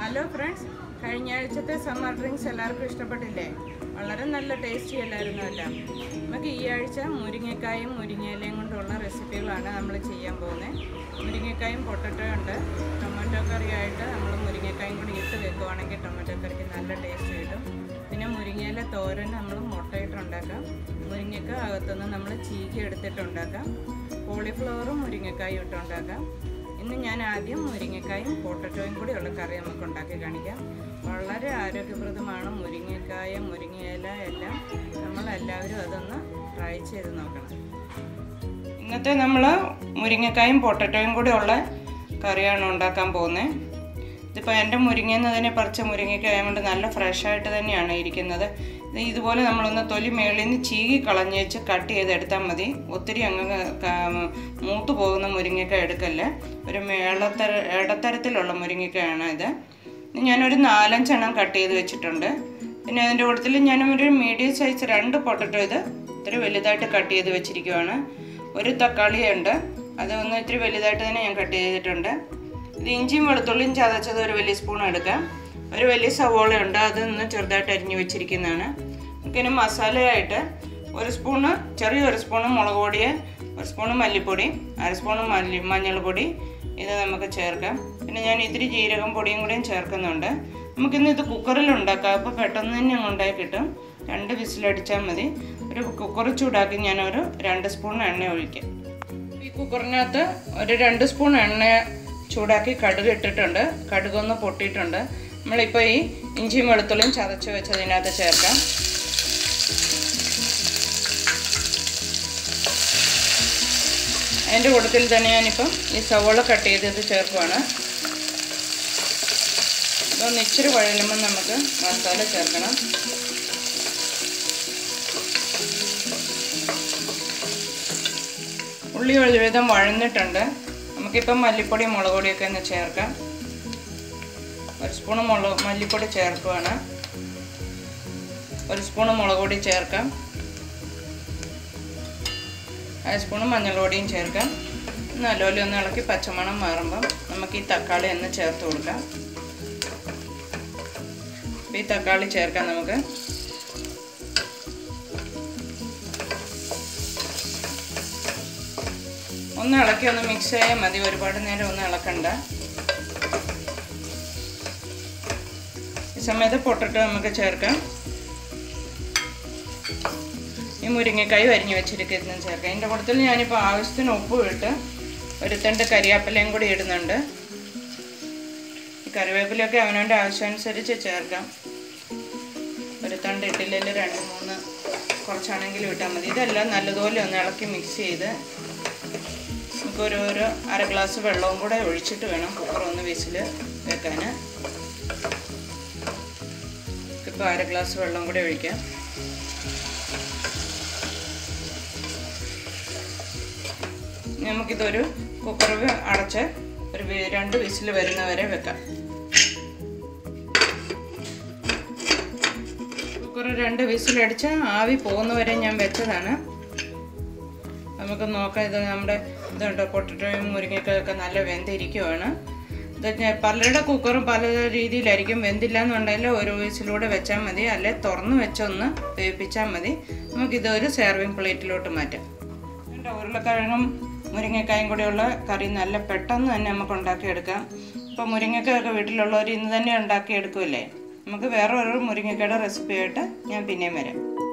hello friends കഴിഞ്ഞ ആഴ്ചത്തെ summer drinks എല്ലാവർക്കും ഇഷ്ടപ്പെട്ടില്ലേ വളരെ നല്ല ടേസ്റ്റി അല്ലായിരുന്നു എല്ലാം നമുക്ക് ഈ ആഴ്ച മുരിങ്ങക്കായും മുരിങ്ങയിലയും കൊണ്ടുള്ള റെസിപ്പികളാണ് നമ്മൾ ചെയ്യാൻ പോകുന്നത് മുരിങ്ങക്കായും പൊട്ടറ്റോ ഉണ്ട് ടൊമാറ്റോ കറിയായിട്ട് നമ്മൾ മുരിങ്ങക്കായും കൂടി ഇട്ട് വെക്കുവാണെങ്കിൽ ടൊമാറ്റോ കറിക്ക് നല്ല ടേസ്റ്റ് കിട്ടും പിന്നെ മുരിങ്ങയില തോരൻ നമ്മൾ മുട്ടയിട്ട് ഉണ്ടാക്കാം മുരിങ്ങക്ക അകത്തുനിന്ന് നമ്മൾ ചീക്കി എടുത്തിട്ട് ഉണ്ടാക്കാം കോളിഫ്ലവറും മുരിങ്ങക്കായും ഇട്ട് ഉണ്ടാക്കാം ഇന്ന് ഞാൻ ആദ്യം മുരിങ്ങക്കായും പൊട്ടറ്റോയും കൂടി ഉള്ള കറി നമുക്ക് ഉണ്ടാക്കി കാണിക്കാം വളരെ ആരോഗ്യപ്രദമാണ് മുരിങ്ങക്കായ മുരിങ്ങയില എല്ലാം നമ്മളെല്ലാവരും അതൊന്ന് ട്രൈ ചെയ്ത് നോക്കണം ഇന്നത്തെ നമ്മൾ മുരിങ്ങക്കായും പൊട്ടറ്റോയും കൂടി ഉള്ള കറിയാണ് ഉണ്ടാക്കാൻ പോകുന്നത് ഇതിപ്പോൾ എൻ്റെ മുരിങ്ങയിൽ നിന്ന് തന്നെ പറിച്ച മുരിങ്ങക്കായ കൊണ്ട് നല്ല ഫ്രഷായിട്ട് തന്നെയാണ് ഇരിക്കുന്നത് ഇത് ഇതുപോലെ നമ്മളൊന്ന് തൊലി മേളിൽ നിന്ന് ചീകി കളഞ്ഞ് വെച്ച് കട്ട് ചെയ്തെടുത്താൽ മതി ഒത്തിരി അങ്ങ് ക- മൂത്ത് പോകുന്ന മുരിങ്ങക്കായ എടുക്കല്ലേ ഒരു മേളത്തര ഇടത്തരത്തിലുള്ള മുരിങ്ങക്കായാണ് ഇത് ഇത് ഞാനൊരു നാലഞ്ചെണ്ണം കട്ട് ചെയ്ത് വെച്ചിട്ടുണ്ട് പിന്നെ അതിൻ്റെ കൂട്ടത്തിൽ ഞാനൊരു മീഡിയം സൈസ് രണ്ട് പൊട്ടറ്റോ ഇത് ഇത്തിരി വലുതായിട്ട് കട്ട് ചെയ്ത് വെച്ചിരിക്കുവാണ് ഒരു തക്കാളി ഉണ്ട് അത് ഒന്ന് ഇത്തിരി വലുതായിട്ട് തന്നെ ഞാൻ കട്ട് ചെയ്തിട്ടുണ്ട് ഇത് ഇഞ്ചിയും വെളുത്തുള്ളിയും ചതച്ചത് ഒരു വലിയ സ്പൂൺ എടുക്കാം ഒരു വലിയ സവോള ഉണ്ട് അത് ഒന്ന് ചെറുതായിട്ട് അരിഞ്ഞു വെച്ചിരിക്കുന്നതാണ് നമുക്കിനി മസാലയായിട്ട് ഒരു സ്പൂണ് ചെറിയൊരു സ്പൂണ് മുളക് പൊടി ഒരു സ്പൂണ് മല്ലിപ്പൊടി അര സ്പൂണ് മല്ലി മഞ്ഞൾപ്പൊടി ഇത് നമുക്ക് ചേർക്കാം പിന്നെ ഞാൻ ഇത്തിരി ജീരകം പൊടിയും കൂടിയും ചേർക്കുന്നുണ്ട് നമുക്കിന്ന് ഇത് കുക്കറിൽ ഉണ്ടാക്കാം അപ്പോൾ പെട്ടെന്ന് തന്നെ അങ്ങ് ഉണ്ടായി കിട്ടും രണ്ട് വിസിലടിച്ചാൽ മതി ഒരു കുക്കർ ചൂടാക്കി ഞാനൊരു രണ്ട് സ്പൂൺ എണ്ണ ഒഴിക്കാം ഈ കുക്കറിനകത്ത് ഒരു രണ്ട് സ്പൂൺ എണ്ണ ചൂടാക്കി കടുക് ഇട്ടിട്ടുണ്ട് കടുകൊന്ന് പൊട്ടിയിട്ടുണ്ട് നമ്മളിപ്പോൾ ഈ ഇഞ്ചിയും വെളുത്തുള്ളിയും ചതച്ച് വെച്ചതിനകത്ത് ചേർക്കാം അതിൻ്റെ കൂട്ടത്തിൽ തന്നെ ഞാനിപ്പം ഈ സവോള കട്ട് ചെയ്തത് ചേർക്കുവാണ് ഇതൊന്ന് ഇച്ചിരി വഴലുമ്പോൾ നമുക്ക് മസാല ചേർക്കണം ഉള്ളി ഒരുവിധം വഴന്നിട്ടുണ്ട് നമുക്കിപ്പം മല്ലിപ്പൊടി മുളക് പൊടിയൊക്കെ ഒന്ന് ചേർക്കാം ഒരു സ്പൂണ് മുളക് മല്ലിപ്പൊടി ചേർക്കുവാണ് ഒരു സ്പൂണ് മുളക് പൊടി ചേർക്കാം അര സ്പൂണ് മഞ്ഞൾപ്പൊടിയും ചേർക്കാം നല്ലപോലെ ഒന്ന് ഇളക്കി പച്ചമണം മാറുമ്പം നമുക്ക് ഈ തക്കാളി ഒന്ന് ചേർത്ത് കൊടുക്കാം ഈ തക്കാളി ചേർക്കാം നമുക്ക് ഒന്ന് ഇളക്കി ഒന്ന് മിക്സ് ചെയ്യാൻ മതി ഒരുപാട് നേരം ഒന്ന് ഇളക്കണ്ട ഈ സമയത്ത് പൊട്ടിട്ട് നമുക്ക് ചേർക്കാം ഈ മുരിങ്ങക്കായ് അരിഞ്ഞു വെച്ചിരിക്കുന്നത് ചേർക്കാം ഇതിൻ്റെ കൂട്ടത്തിൽ ഞാനിപ്പോൾ ആവശ്യത്തിന് ഉപ്പ് ഇട്ട് ഒരു തണ്ട് കരിയാപ്പിലയും കൂടി ഇടുന്നുണ്ട് ഈ കറിവേപ്പിലൊക്കെ അവനവൻ്റെ ആവശ്യമനുസരിച്ച് ചേർക്കാം ഒരു തണ്ട് ഇട്ടില്ലെങ്കിൽ രണ്ട് മൂന്ന് കുറച്ചാണെങ്കിലും ഇട്ടാൽ മതി ഇതെല്ലാം നല്ലതുപോലെ ഒന്ന് ഇളക്കി മിക്സ് ചെയ്ത് നമുക്ക് ഒരു ഒരു അര ഗ്ലാസ് വെള്ളവും കൂടെ ഒഴിച്ചിട്ട് വേണം കുക്കർ ഒന്ന് വിസിൽ വെക്കാൻ ഇപ്പോൾ അര ഗ്ലാസ് വെള്ളം കൂടെ ഒഴിക്കാം നമുക്കിതൊരു കുക്കർ അടച്ച് ഒരു വി- രണ്ട് വിസിൽ വരുന്നവരെ വെക്കാം കുക്കർ രണ്ട് വിസിലടിച്ച് ആവി പോകുന്നവരെ ഞാൻ വെച്ചതാണ് നമുക്ക് നോക്കാം ഇത് നമ്മുടെ ഇതുണ്ട് പൊട്ടറ്റോയും മുരിങ്ങയൊക്കെ നല്ല വെന്തിരിക്കുവാണ് ഇത് ഞാൻ പലരുടെ കുക്കറും പല രീതിയിലായിരിക്കും വെന്തില്ല എന്നുണ്ടെങ്കിൽ ഒരു വിസിലൂടെ വെച്ചാൽ മതി അല്ലെ തുറന്ന് വെച്ചൊന്ന് വേവിപ്പിച്ചാൽ മതി നമുക്കിത് ഒരു സെർവിങ് പ്ലേറ്റിലോട്ട് മാറ്റാം ഇതിൻ്റെ ഉരുളക്കിഴങ്ങും മുരിങ്ങക്കായും കൂടെയുള്ള കറി നല്ല പെട്ടെന്ന് തന്നെ നമുക്ക് ഉണ്ടാക്കിയെടുക്കാം ഇപ്പോൾ മുരിങ്ങക്കായൊക്കെ വീട്ടിലുള്ളവർ ഇന്ന് തന്നെ ഉണ്ടാക്കിയെടുക്കുമല്ലേ നമുക്ക് വേറെ ഒരു മുരിങ്ങക്കയുടെ റെസിപ്പി ആയിട്ട് ഞാൻ പിന്നെയും വരാം